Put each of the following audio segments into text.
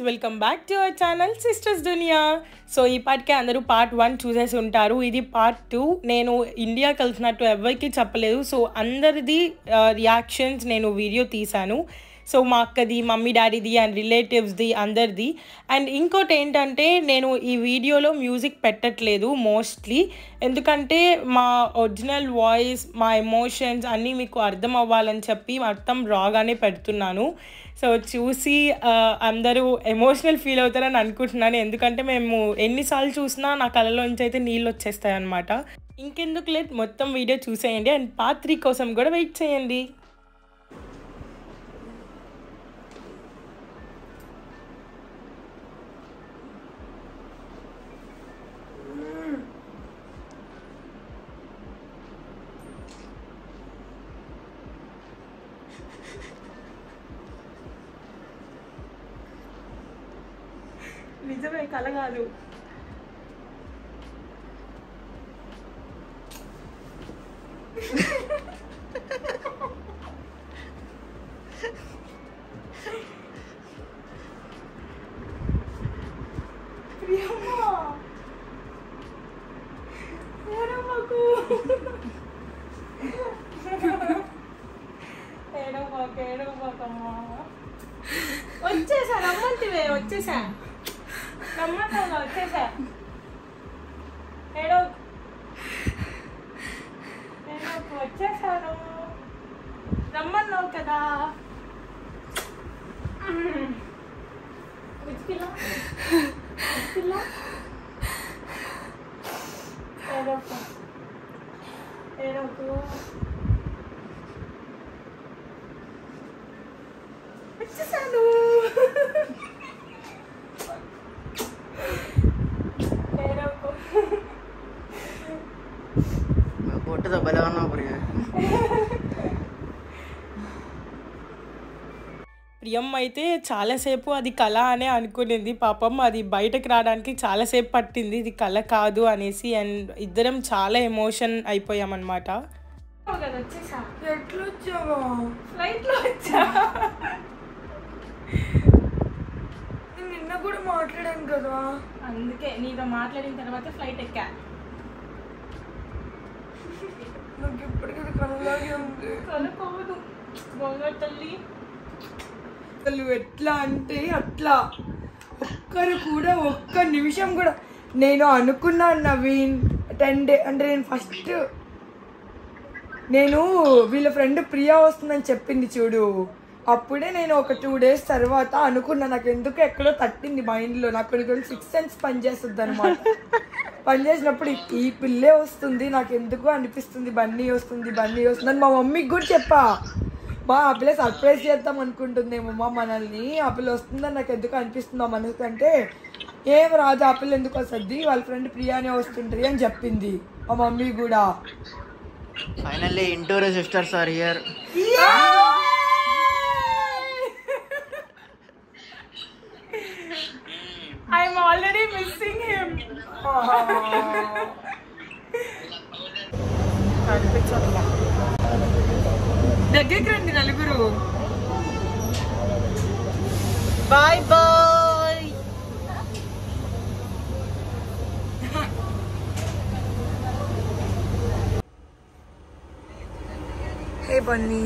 Welcome back to our channel sisters Duniya so ఈ పార్ట్కే అందరూ పార్ట్ వన్ చూసేసి ఉంటారు ఇది పార్ట్ టూ నేను ఇండియాకి వెళ్తున్నట్టు ఎవరికి చెప్పలేదు సో అందరిది రియాక్షన్స్ నేను వీడియో తీశాను సో మా అక్కది మమ్మీ డాడీది అండ్ రిలేటివ్స్ది అందరిది అండ్ ఇంకోటి ఏంటంటే నేను ఈ వీడియోలో మ్యూజిక్ పెట్టట్లేదు మోస్ట్లీ ఎందుకంటే మా ఒరిజినల్ వాయిస్ మా ఎమోషన్స్ అన్నీ మీకు అర్థం అవ్వాలని చెప్పి మొత్తం రాగానే పెడుతున్నాను సో చూసి ఆ, అందరూ ఎమోషనల్ ఫీల్ అవుతారని అనుకుంటున్నాను ఎందుకంటే మేము ఎన్నిసార్లు చూసినా నా కళ్ళలోంచి అయితే నీళ్ళు వచ్చేస్తాయి అనమాట ఇంకెందుకు లేదు మొత్తం వీడియో చూసేయండి అండ్ పార్ట్ త్రీ కోసం కూడా వెయిట్ చేయండి నిజమే కల కాదు ప్రియమ్మా ఏడవకు ఏడవకు ఏడవకమ్మా వచ్చేసా రమ్మంటివే వచ్చేసా రమ్మన్నా వచ్చేసా ఏడో ఏడోకు వచ్చేసాను రమ్మన్నావు కదా ఉచికిలా ఉచికిలా ఏడోకు ఏడోకు వచ్చేసాను ఏడోకు పొట్టుతో భలే ఉన్నావు ప్రియ ప్రియం అయితే చాలాసేపు అది కళ అనే అనుకునింది పాపం అది బయటకు రావడానికి చాలాసేపు పట్టింది ఇది కళ కాదు అనేసి అండ్ ఇద్దరం చాలా ఎమోషన్ అయిపోయామన్నమాట ఎట్లొచ్చావా ఫ్లైట్లో వచ్చా నేను నిన్న కూడా మాట్లాడాను కదా అందుకే నీతో మాట్లాడిన తర్వాత ఫ్లైట్ ఎక్కా నాకు ఇప్పటికీ అది కనలాగే ఉంది కనుకోదు బొంగర్ తల్లి అసలు ఎట్లా అంటే అట్లా ఒక్కరు కూడా ఒక్క నిమిషం కూడా నేను అనుకున్నాను నవీన్ టెన్ డే అంటే నేను ఫస్ట్ నేను వీళ్ళ ఫ్రెండ్ ప్రియా వస్తుందని చెప్పింది చూడు అప్పుడే నేను ఒక టూ డేస్ తర్వాత అనుకున్నా నాకు ఎందుకు ఎక్కడో తట్టింది మైండ్లో నాకు కొన్ని కొన్ని సిక్స్ సెన్స్ పనిచేస్తుంది అనమాట పనిచేసినప్పుడు ఈ- ఈ పిల్లే వస్తుంది నాకు ఎందుకు అనిపిస్తుంది బన్నీ వస్తుంది బన్నీ వస్తుంది అని మా మమ్మీకి కూడా చెప్పా మా ఆ పిల్ల సర్ప్రైజ్ చేద్దాం అనుకుంటుందేమో మా మనల్ని ఆ పిల్ల వస్తుందని నాకు ఎందుకు అనిపిస్తుంది మా మనసు అంటే ఏం రాదు ఆ పిల్ల ఎందుకు వస్తుంది వాళ్ళ ఫ్రెండ్ ప్రియానే వస్తుంటుంది అని చెప్పింది మా మమ్మీ కూడా ఫైనల్లీ ఇంటూర్ sisters are here I'm already missing him దగ్గరికి రండి నలుగురు bye bye hey Bunny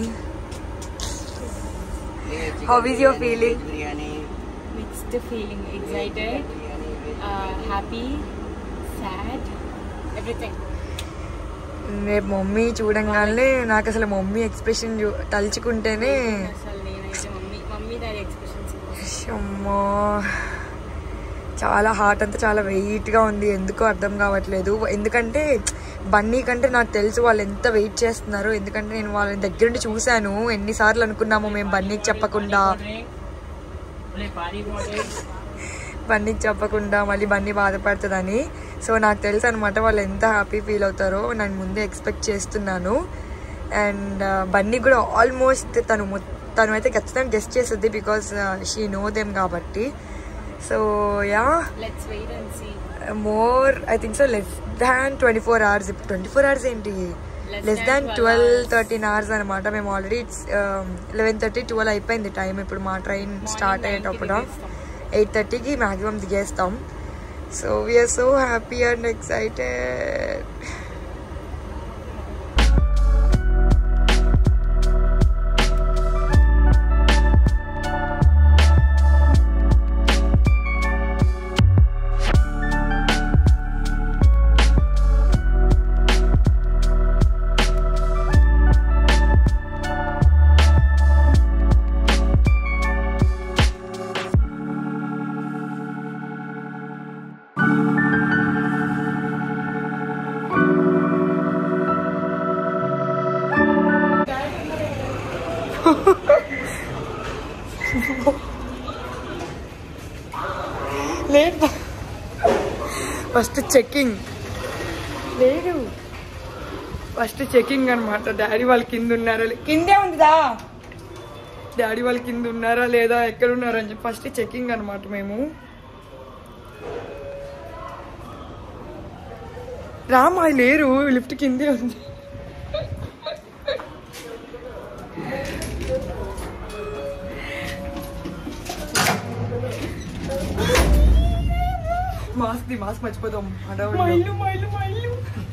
How is your feeling? Biryani mixed feeling excited uh, happy sad everything రేపు మమ్మీ చూడంగానే నాకు అసలు మమ్మీ ఎక్స్ప్రెషన్ తలుచుకుంటేనే అసలు నేనైతే మమ్మీ మమ్మీ దాని ఎక్స్ప్రెషన్స్ అమ్మో చాలా హార్ట్ అంతా చాలా వెయిట్గా ఉంది ఎందుకో అర్థం కావట్లేదు ఎందుకంటే బన్నీ కంటే నాకు తెలుసు వాళ్ళు ఎంత వెయిట్ చేస్తున్నారు ఎందుకంటే నేను వాళ్ళని దగ్గర నుండి చూశాను ఎన్నిసార్లు అనుకున్నాము మేము బన్నీకి చెప్పకుండా బన్నీకి చెప్పకుండా మళ్ళీ బన్నీ బాధపడుతుందని సో నాకు తెలుసు అనమాట వాళ్ళు ఎంత హ్యాపీ ఫీల్ అవుతారో నేను ముందే ఎక్స్పెక్ట్ చేస్తున్నాను అండ్ బన్నీ కూడా ఆల్మోస్ట్ తను మొ- తను అయితే ఖచ్చితంగా గెస్ట్ చేస్తుంది బికాస్ షీ నో దెమ్ కాబట్టి so yeah let's wait and see more I think so less than twenty four hours ఇప్పుడు ట్వంటీ ఫోర్ అవర్స్ ఏంటి less than twelve thirteen hours అనమాట మేము ఆల్రెడీ లెవెన్ థర్టీ ట్వెల్వ్ అయిపోయింది time ఇప్పుడు మా train start అయ్యేటప్పుడు eight థర్టీకి maximum దిగేస్తాం so we're so happy and excited లేదు ఫస్ట్ చెకింగ్ లేదు ఫస్ట్ చెకింగ్ అనమాట డాడీ వాళ్ళు కింద ఉన్నారా లే- కిందే ఉందిదా డాడీ వాళ్ళు కింద ఉన్నారా లేదా ఎక్కడ ఉన్నారా అని చెప్పి ఫస్ట్ చెకింగ్ అనమాట మేము రామా లేరు లిఫ్ట్ కిందే ఉంది మాస్క్ ది మాస్క్ మర్చిపోతాం మైలు మైలు మైలు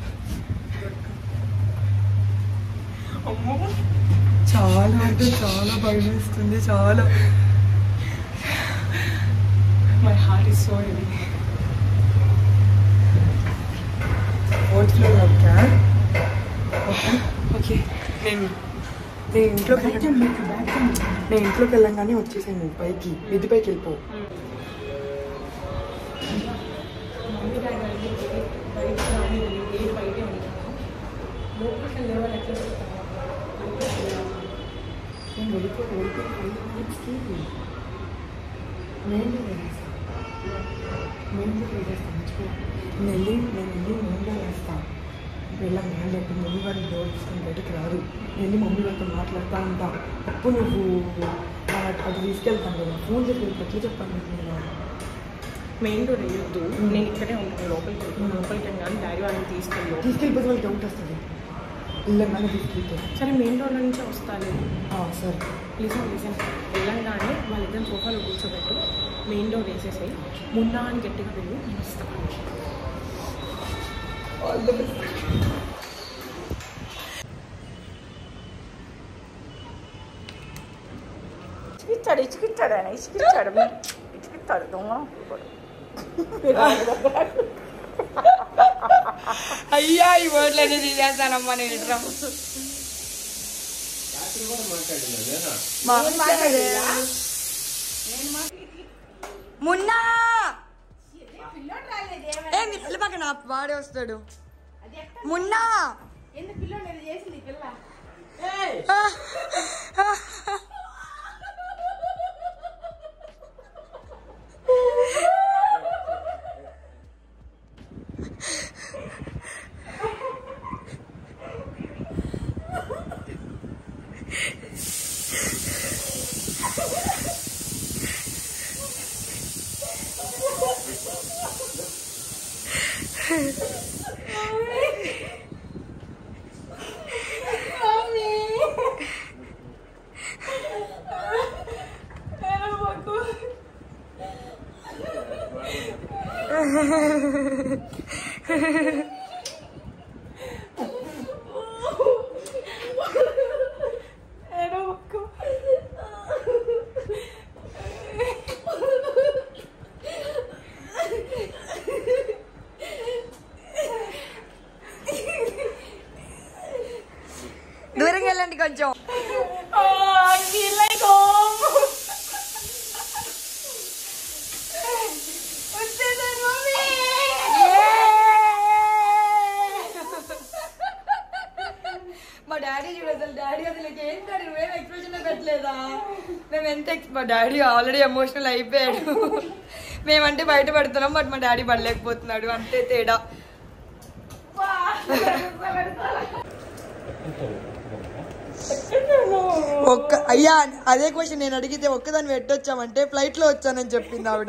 అమ్మో చాలా అంటే చాలా భయం వేస్తుంది చాలా my heart is so heavy fourth floor okay okay నేను నేను ఇంట్లోకి వెళ్ళ- నేను ఇంట్లోకి వెళ్ళంగానే వచ్చేసాను పైకి మిద్ది పైకి వెళ్ళిపో నేను వెళ్ళిపో వెళ్ళిపోయి ఫైవ్ మినిట్స్కి మెయిన్లో వేసేస్తాను మెయిన్లో వేసేస్తాను మర్చిపో నేను వెళ్ళి నేను వెళ్ళి మెయిన్లో వేస్తాను వెళ్ళాను నేను చెప్పి మమ్మీ వారిని డోర్ తీసుకొని బయటకు రారు నేను వెళ్ళి మమ్మీ వాళ్ళతో మాట్లాడుతూ ఉంటా అప్పుడు నువ్వు ఆ, అది తీసుకెళ్తాను కదా ఫోన్ చెప్పి ఎట్లా చెప్పాను నీకు నేను మెయిన్ డోర్ వేయొద్దు నేను ఇక్కడే ఉంటాను లోపలికి వెళ్తాను లోపలికి వెళ్ళాను డాడీ వాళ్ళని తీసుకెళ్ళి తీసుకెళ్ళిపోతే వాళ్ళకి డౌట్ వస్తుంది వెళ్ళంగానే తీసుకెళ్తే సరే మెయిన్ డోర్ నుంచి వస్తాను ఆ, సరే లిసన్ లిసన్ వెళ్ళంగానే వాళ్ళిద్దరు సోఫాలో కూర్చోబెట్టు మెయిన్ డోర్ వేసేసాయి మున్నా అని గట్టిగా వెళ్ళు నేను వస్తాను ఇచ్చికిచ్చాడు ఇచ్చికిచ్చాడు ఆయన ఇచ్చికిచ్చాడు ఇచ్చికిచ్చాడు దొంగ అయ్యా ఈ వర్డ్లన్నీ తీసేస్తానమ్మా నేను ఇట్లా మున్నా ఏ నీ పిల్ల పక్కన వాడే వస్తాడు మున్నా దూరంగా వెళ్ళండి కొంచెం మా డాడీ చూడు అసలు డాడీ అసలు ఏం డాడీ నువ్వేం ఎక్స్ప్రెషన్ పెట్టలేదా మేము ఎంత ex- మా డాడీ ఆల్రెడీ ఎమోషనల్ అయిపోయాడు మేమంటే బయట పడుతున్నాం బట్ మా డాడీ పడలేకపోతున్నాడు అంతే తేడా ఒక్క అయ్యా అదే క్వశ్చన్ నేను అడిగితే ఒక్కదాన్ని పెట్టొచ్చామంటే ఫ్లైట్ లో వచ్చానని చెప్పింది ఆవిడ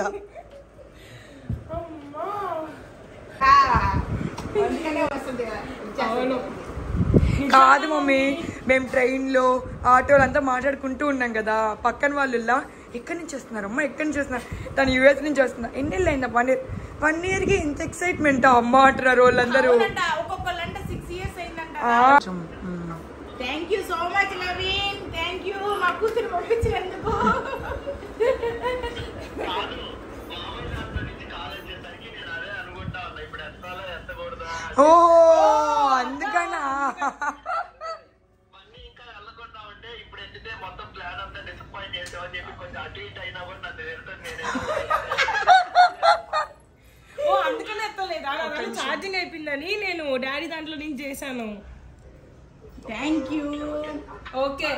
అందుకనే వస్తుంది అవును కాదు మమ్మీ మేము ట్రైన్లో ఆటోలు అంతా మాట్లాడుకుంటూ ఉన్నాం కదా పక్కన వాళ్ళు ఎక్కడి నుంచి వస్తున్నారు అమ్మ ఎక్కడి నుంచి వస్తున్నారు తను యూఎస్ నుంచి వస్తున్నా ఎన్ని నెలలు అయిందా వన్ ఇయర్ వన్ ఇయర్కి ఇంత ఎక్సైట్మెంట్ అమ్మ అంటున్నారు వాళ్ళందరూ అవునంట, ఒక్కొక్కళ్ళంట సిక్స్ ఇయర్స్ అయిందంట ఆ, thank you so much Naveen thank you మా కూతురు పంపించినందుకు ఓ అందుకనా ఓ అందుకనే ఎత్తలేదా నా దాంట్లో ఛార్జింగ్ అయిపోయిందని నేను డాడీ దాంట్లో నుంచి చేశాను థ్యాంక్ యూ ఓకే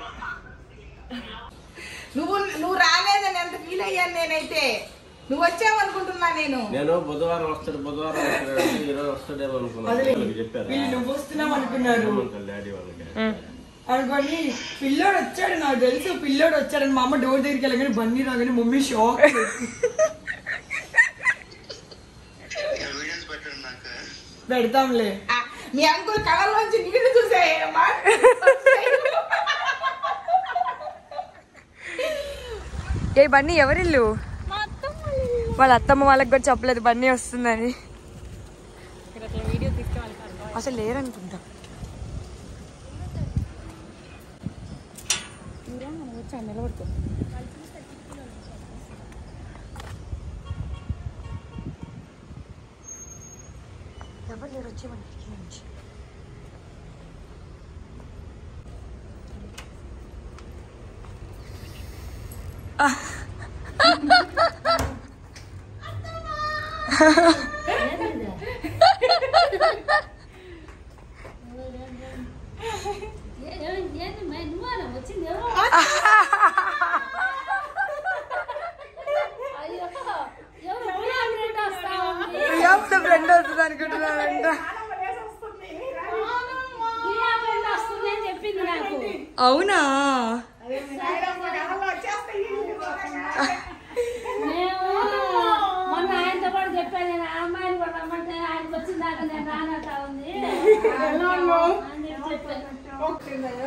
నువ్వు నువ్వు రాలేదని ఎంత ఫీల్ అయ్యాను నేనైతే నువ్వు వచ్చావనుకుంటున్నా నేను నేను బుధవారం వస్తాడు బుధవారం వస్తాడు అంటే ఈరోజు వస్తాడేమో అనుకున్నాను వాళ్ళకి చెప్పారు వీళ్ళు నువ్వు వస్తున్నావు అనుకున్నారు డాడీ వాళ్ళకి అనుకొని పిల్లోడు వచ్చాడు నాకు తెలుసు పిల్లోడు వచ్చాడని మా అమ్మ డోర్ దగ్గరికి వెళ్ళగానే బన్నీ రాగానే మమ్మీ షాక్ పెడతాంలే ఆ, మీ అంకుల్ కళ్ళలోంచి నీళ్లు చూసాయమ్మా ఏ బన్నీ ఎవరిల్లు వాళ్ళ అత్తమ్మ వాళ్ళకి కూడా చెప్పలేదు బన్నీ వస్తుందని అసలు లేరనుకుంటా ఎవరు లేరు వచ్చేవాడి కిటికీ నుంచి ప్రియా ఫ్రెండ్ వస్తుంది అనుకుంటున్నానంట చెప్పింది నాకు అవునా మేము మొన్న ఆయనతో కూడా చెప్పాను నేను ఆ అమ్మాయిని కూడా రమ్మంటే ఆయనకి వచ్చిందాక నేను రానట్టా ఉంది అని చెప్పి చెప్పాను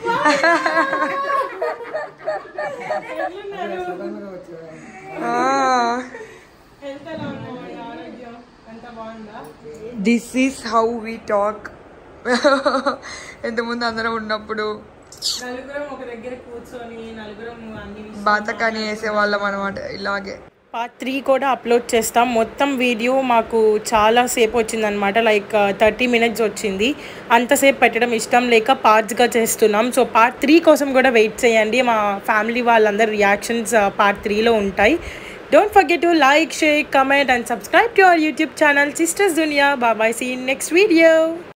this is how we talk ఎంతమంది అందరం ఉన్నప్పుడు నలుగురం ఒక దగ్గర కూర్చొని నలుగురం అన్ని బాతకాని వేసేవాళ్ళం అనమాట ఇలాగే పార్ట్ త్రీ కూడా అప్లోడ్ చేస్తాం మొత్తం వీడియో మాకు చాలా సేపు వచ్చిందనమాట లైక్ థర్టీ మినిట్స్ వచ్చింది అంతసేపు పెట్టడం ఇష్టం లేక పార్ట్స్గా చేస్తున్నాం సో పార్ట్ త్రీ కోసం కూడా వెయిట్ చేయండి మా ఫ్యామిలీ వాళ్ళందరి రియాక్షన్స్ పార్ట్ త్రీలో ఉంటాయి don't forget to like share comment and subscribe to our YouTube channel sisters Duniya బాబాయ్ సీ నెక్స్ట్ వీడియో